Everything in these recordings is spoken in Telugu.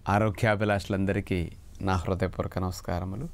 ఆరోగ్యాభిలాషులందరికీ నా హృదయపూర్వక నమస్కారములు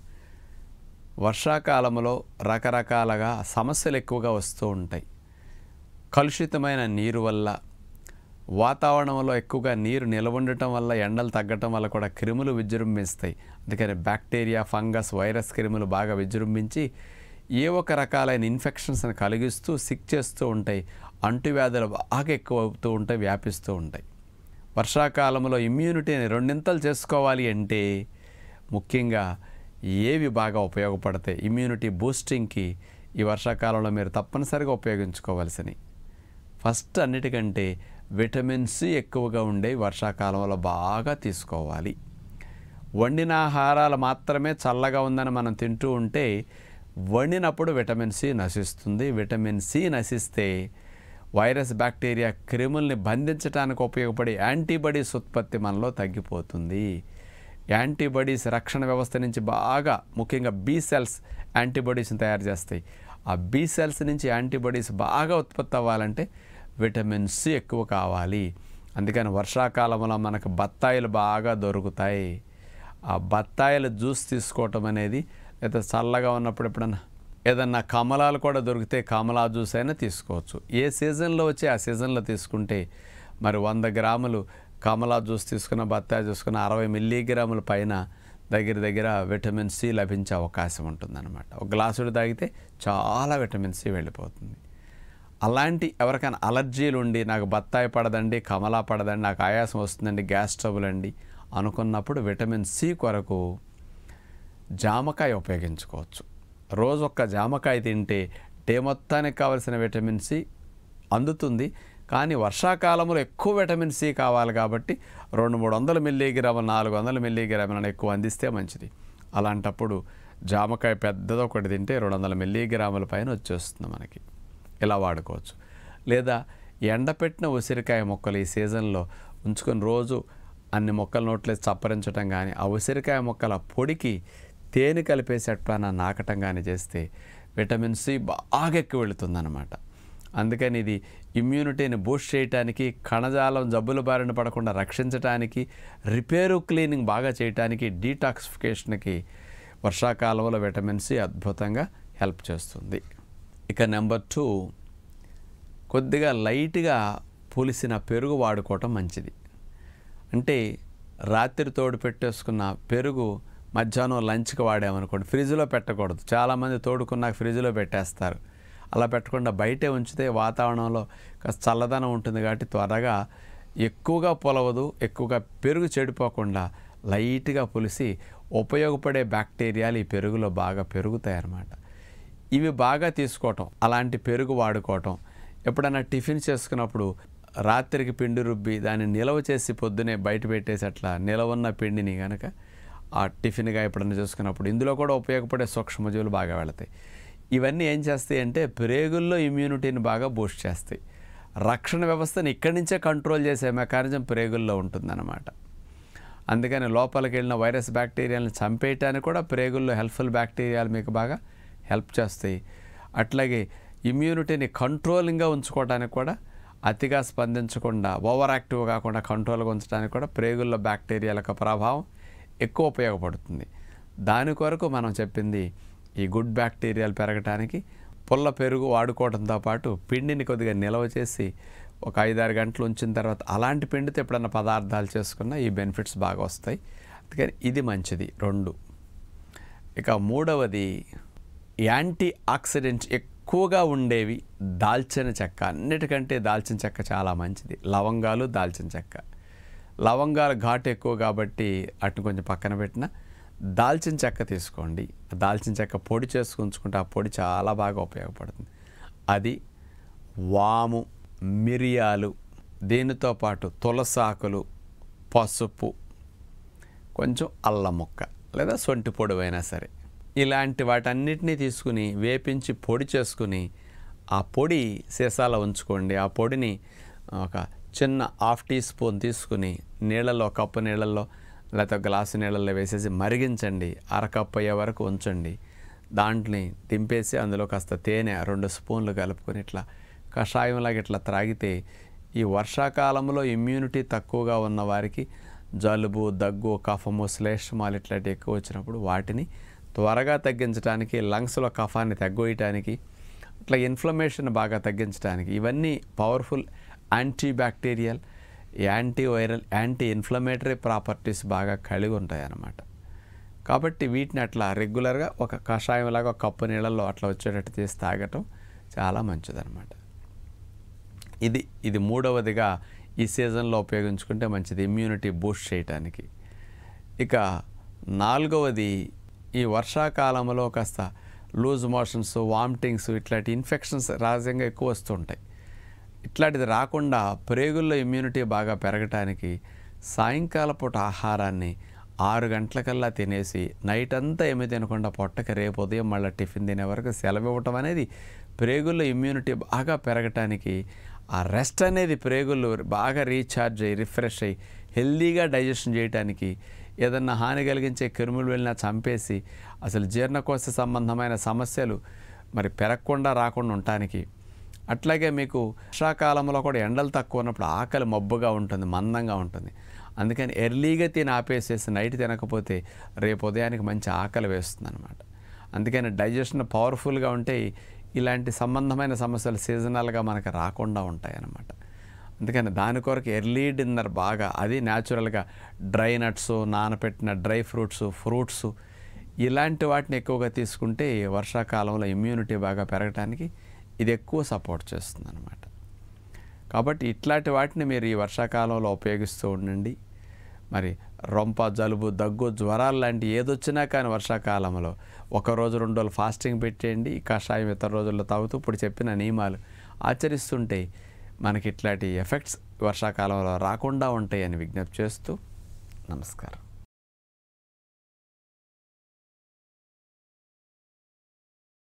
వర్షాకాలంలో రకరకాలుగా సమస్యలు ఎక్కువగా వస్తూ ఉంటాయి కలుషితమైన నీరు వల్ల వాతావరణంలో ఎక్కువగా నీరు నిలవ ఉండటం వల్ల ఎండలు తగ్గటం వల్ల కూడా క్రిములు విజృంభిస్తాయి అందుకని బ్యాక్టీరియా ఫంగస్ వైరస్ క్రిములు బాగా విజృంభించి ఏ ఒక రకాలైన ఇన్ఫెక్షన్స్ని కలిగిస్తూ సిక్ చేస్తూ ఉంటాయి అంటువ్యాధులు బాగా ఎక్కువ అవుతూ ఉంటాయి వ్యాపిస్తూ ఉంటాయి వర్షాకాలంలో ఇమ్యూనిటీని రెండింతలు చేసుకోవాలి అంటే ముఖ్యంగా ఏవి బాగా ఉపయోగపడతాయి ఇమ్యూనిటీ బూస్టింగ్కి ఈ వర్షాకాలంలో మీరు తప్పనిసరిగా ఉపయోగించుకోవాల్సినవి ఫస్ట్ అన్నిటికంటే విటమిన్ సి ఎక్కువగా ఉండే వర్షాకాలంలో బాగా తీసుకోవాలి వండిన ఆహారాలు మాత్రమే చల్లగా ఉందని మనం తింటూ ఉంటే వండినప్పుడు విటమిన్ సి నశిస్తుంది విటమిన్ సి నశిస్తే వైరస్ బ్యాక్టీరియా క్రిముల్ని బంధించడానికి ఉపయోగపడే యాంటీబాడీస్ ఉత్పత్తి మనలో తగ్గిపోతుంది యాంటీబాడీస్ రక్షణ వ్యవస్థ నుంచి బాగా ముఖ్యంగా బీ సెల్స్ యాంటీబాడీస్ని తయారు చేస్తాయి ఆ బీ సెల్స్ నుంచి యాంటీబాడీస్ బాగా ఉత్పత్తి అవ్వాలంటే విటమిన్ సి ఎక్కువ కావాలి అందుకని వర్షాకాలంలో మనకు బత్తాయిలు బాగా దొరుకుతాయి ఆ బత్తాయిల జ్యూస్ తీసుకోవటం అనేది లేదా చల్లగా ఉన్నప్పుడు ఎప్పుడన్నా ఏదన్నా కమలాలు కూడా దొరికితే కమలా జ్యూస్ అయినా తీసుకోవచ్చు ఏ సీజన్లో వచ్చి ఆ సీజన్లో తీసుకుంటే మరి వంద గ్రాములు కమలా జ్యూస్ తీసుకున్న బత్తాయి చూసుకున్న అరవై మిల్లీగ్రాముల పైన దగ్గర దగ్గర విటమిన్ సి లభించే అవకాశం ఉంటుందన్నమాట ఒక గ్లాసుడు తాగితే చాలా విటమిన్ సి వెళ్ళిపోతుంది అలాంటి ఎవరికైనా అలర్జీలు ఉండి నాకు బత్తాయి పడదండి కమలా పడదండి నాకు ఆయాసం వస్తుందండి గ్యాస్ ట్రబుల్ అండి అనుకున్నప్పుడు విటమిన్ సి కొరకు జామకాయ ఉపయోగించుకోవచ్చు రోజు ఒక్క జామకాయ తింటే డే మొత్తానికి కావలసిన విటమిన్ సి అందుతుంది కానీ వర్షాకాలంలో ఎక్కువ విటమిన్ సి కావాలి కాబట్టి రెండు మూడు వందల మిల్లీగ్రాములు నాలుగు వందల మిల్లీగ్రాములను ఎక్కువ అందిస్తే మంచిది అలాంటప్పుడు జామకాయ పెద్దది ఒకటి తింటే రెండు వందల మిల్లీగ్రాముల పైన వచ్చేస్తుంది మనకి ఇలా వాడుకోవచ్చు లేదా ఎండపెట్టిన ఉసిరికాయ మొక్కలు ఈ సీజన్లో ఉంచుకొని రోజు అన్ని మొక్కల నోట్లో చప్పరించడం కానీ ఆ ఉసిరికాయ మొక్కల పొడికి తేనె కలిపేసి ఎట్లా నాకటం కానీ చేస్తే విటమిన్ సి బాగా ఎక్కువ వెళుతుందన్నమాట అందుకని ఇది ఇమ్యూనిటీని బూస్ట్ చేయడానికి కణజాలం జబ్బుల బారిన పడకుండా రక్షించడానికి రిపేరు క్లీనింగ్ బాగా చేయడానికి డీటాక్సిఫికేషన్కి వర్షాకాలంలో విటమిన్ సి అద్భుతంగా హెల్ప్ చేస్తుంది ఇక నెంబర్ టూ కొద్దిగా లైట్గా పులిసిన పెరుగు వాడుకోవటం మంచిది అంటే రాత్రి తోడు పెట్టేసుకున్న పెరుగు మధ్యాహ్నం లంచ్కి వాడామనుకోండి ఫ్రిడ్జ్లో పెట్టకూడదు చాలామంది తోడుకున్నాక ఫ్రిడ్జ్లో పెట్టేస్తారు అలా పెట్టకుండా బయటే ఉంచితే వాతావరణంలో కాస్త చల్లదనం ఉంటుంది కాబట్టి త్వరగా ఎక్కువగా పొలవదు ఎక్కువగా పెరుగు చెడిపోకుండా లైట్గా పులిసి ఉపయోగపడే బ్యాక్టీరియాలు ఈ పెరుగులో బాగా పెరుగుతాయి అన్నమాట ఇవి బాగా తీసుకోవటం అలాంటి పెరుగు వాడుకోవటం ఎప్పుడైనా టిఫిన్ చేసుకున్నప్పుడు రాత్రికి పిండి రుబ్బి దాన్ని నిలవ చేసి పొద్దునే బయట పెట్టేసి అట్లా నిలవున్న పిండిని కనుక ఆ టిఫిన్గా ఎప్పుడైనా చేసుకున్నప్పుడు ఇందులో కూడా ఉపయోగపడే సూక్ష్మజీవులు బాగా వెళతాయి ఇవన్నీ ఏం చేస్తాయి అంటే ప్రేగుల్లో ఇమ్యూనిటీని బాగా బూస్ట్ చేస్తాయి రక్షణ వ్యవస్థని ఇక్కడి నుంచే కంట్రోల్ చేసే మెకానిజం ప్రేగుల్లో ఉంటుందన్నమాట అందుకని లోపలికి వెళ్ళిన వైరస్ బ్యాక్టీరియాలను చంపేయటానికి కూడా ప్రేగుల్లో హెల్ప్ఫుల్ బ్యాక్టీరియాలు మీకు బాగా హెల్ప్ చేస్తాయి అట్లాగే ఇమ్యూనిటీని కంట్రోలింగ్గా ఉంచుకోవడానికి కూడా అతిగా స్పందించకుండా ఓవర్ యాక్టివ్ కాకుండా కంట్రోల్గా ఉంచడానికి కూడా ప్రేగుల్లో బ్యాక్టీరియాల యొక్క ప్రభావం ఎక్కువ ఉపయోగపడుతుంది దాని కొరకు మనం చెప్పింది ఈ గుడ్ బ్యాక్టీరియాలు పెరగటానికి పుల్ల పెరుగు వాడుకోవడంతో పాటు పిండిని కొద్దిగా నిల్వ చేసి ఒక ఐదారు గంటలు ఉంచిన తర్వాత అలాంటి పిండితో ఎప్పుడన్నా పదార్థాలు చేసుకున్నా ఈ బెనిఫిట్స్ బాగా వస్తాయి అందుకని ఇది మంచిది రెండు ఇక మూడవది యాంటీ ఆక్సిడెంట్స్ ఎక్కువగా ఉండేవి దాల్చిన చెక్క అన్నిటికంటే దాల్చిన చెక్క చాలా మంచిది లవంగాలు దాల్చిన చెక్క లవంగాల ఘాటు ఎక్కువ కాబట్టి అటు కొంచెం పక్కన పెట్టిన దాల్చిన చెక్క తీసుకోండి దాల్చిన చెక్క పొడి చేసుకుని ఉంచుకుంటే ఆ పొడి చాలా బాగా ఉపయోగపడుతుంది అది వాము మిరియాలు దీనితో పాటు తులసాకులు పసుపు కొంచెం అల్లం ముక్క లేదా సొంటి పొడివైనా సరే ఇలాంటి వాటన్నిటినీ తీసుకుని వేపించి పొడి చేసుకుని ఆ పొడి సీసాలో ఉంచుకోండి ఆ పొడిని ఒక చిన్న హాఫ్ టీ స్పూన్ తీసుకుని నీళ్ళలో కప్పు నీళ్ళల్లో లేకపోతే గ్లాసు నీళ్ళల్లో వేసేసి మరిగించండి అరకప్పు అయ్యే వరకు ఉంచండి దాంట్ని దింపేసి అందులో కాస్త తేనె రెండు స్పూన్లు కలుపుకొని ఇట్లా కషాయంలాగా ఇట్లా త్రాగితే ఈ వర్షాకాలంలో ఇమ్యూనిటీ తక్కువగా ఉన్న వారికి జలుబు దగ్గు కఫము శ్లేష్మాలు ఇట్లాంటివి ఎక్కువ వచ్చినప్పుడు వాటిని త్వరగా తగ్గించడానికి లంగ్స్లో కఫాన్ని తగ్గొయటానికి అట్లా ఇన్ఫ్లమేషన్ బాగా తగ్గించడానికి ఇవన్నీ powerful anti bacterial anti viral anti inflammatory properties బాగా కలిగి ఉంటాయి అన్నమాట కాబట్టి వీటిని అట్లా రెగ్యులర్గా ఒక కషాయంలాగా ఒక కప్పు నీళ్ళల్లో అట్లా వచ్చేటట్టు చేసి తాగటం చాలా మంచిదన్నమాట ఇది ఇది మూడవదిగా ఈ సీజన్లో ఉపయోగించుకుంటే మంచిది ఇమ్యూనిటీ బూస్ట్ చేయటానికి ఇక నాలుగవది ఈ వర్షాకాలంలో కాస్త లూజ్ మోషన్స్ వామిటింగ్స్ ఇట్లాంటి ఇన్ఫెక్షన్స్ సహజంగా ఎక్కువ వస్తుంటాయి ఇట్లాంటిది రాకుండా ప్రేగుల్లో ఇమ్యూనిటీ బాగా పెరగటానికి సాయంకాల పూట ఆహారాన్ని ఆరు గంటలకల్లా తినేసి నైట్ అంతా ఏమీ తినకుండా పొట్టకి రేపు ఉదయం మళ్ళీ టిఫిన్ తినే వరకు సెలవు ఇవ్వటం అనేది ప్రేగుల్లో ఇమ్యూనిటీ బాగా పెరగటానికి ఆ రెస్ట్ అనేది ప్రేగులు బాగా రీఛార్జ్ అయ్యి రిఫ్రెష్ అయ్యి హెల్దీగా డైజెషన్ చేయడానికి ఏదన్నా హాని కలిగించే క్రిములు వెళ్ళినా చంపేసి అసలు జీర్ణకోశ సంబంధమైన సమస్యలు మరి పెరగకుండా రాకుండా ఉండటానికి అట్లాగే మీకు వర్షాకాలంలో కూడా ఎండలు తక్కువ ఉన్నప్పుడు ఆకలి మబ్బుగా ఉంటుంది మందంగా ఉంటుంది అందుకని ఎర్లీగా తిని ఆపేసేసి నైట్ తినకపోతే రేపు ఉదయానికి మంచి ఆకలి వేస్తుంది అనమాట అందుకని డైజెషన్ పవర్ఫుల్గా ఉంటే ఇలాంటి సంబంధమైన సమస్యలు సీజనల్గా మనకు రాకుండా ఉంటాయి అన్నమాట అందుకని దాని కొరకు ఎర్లీ డిన్నర్ బాగా అది న్యాచురల్గా డ్రై నట్స్ నానపెట్టిన డ్రై ఫ్రూట్స్ ఫ్రూట్స్ ఇలాంటి వాటిని ఎక్కువగా తీసుకుంటే వర్షాకాలంలో ఇమ్యూనిటీ బాగా పెరగడానికి ఇది ఎక్కువ సపోర్ట్ చేస్తుంది అనమాట కాబట్టి ఇట్లాంటి వాటిని మీరు ఈ వర్షాకాలంలో ఉపయోగిస్తూ ఉండండి మరి రొంప జలుబు దగ్గు జ్వరాలు లాంటి ఏదొచ్చినా కానీ వర్షాకాలంలో ఒక రోజు రెండు రోజులు ఫాస్టింగ్ పెట్టేయండి ఈ కషాయం ఇతర రోజుల్లో తాగుతూ ఇప్పుడు చెప్పిన నియమాలు ఆచరిస్తుంటే మనకి ఇట్లాంటి ఎఫెక్ట్స్ వర్షాకాలంలో రాకుండా ఉంటాయని విజ్ఞప్తి చేస్తూ నమస్కారం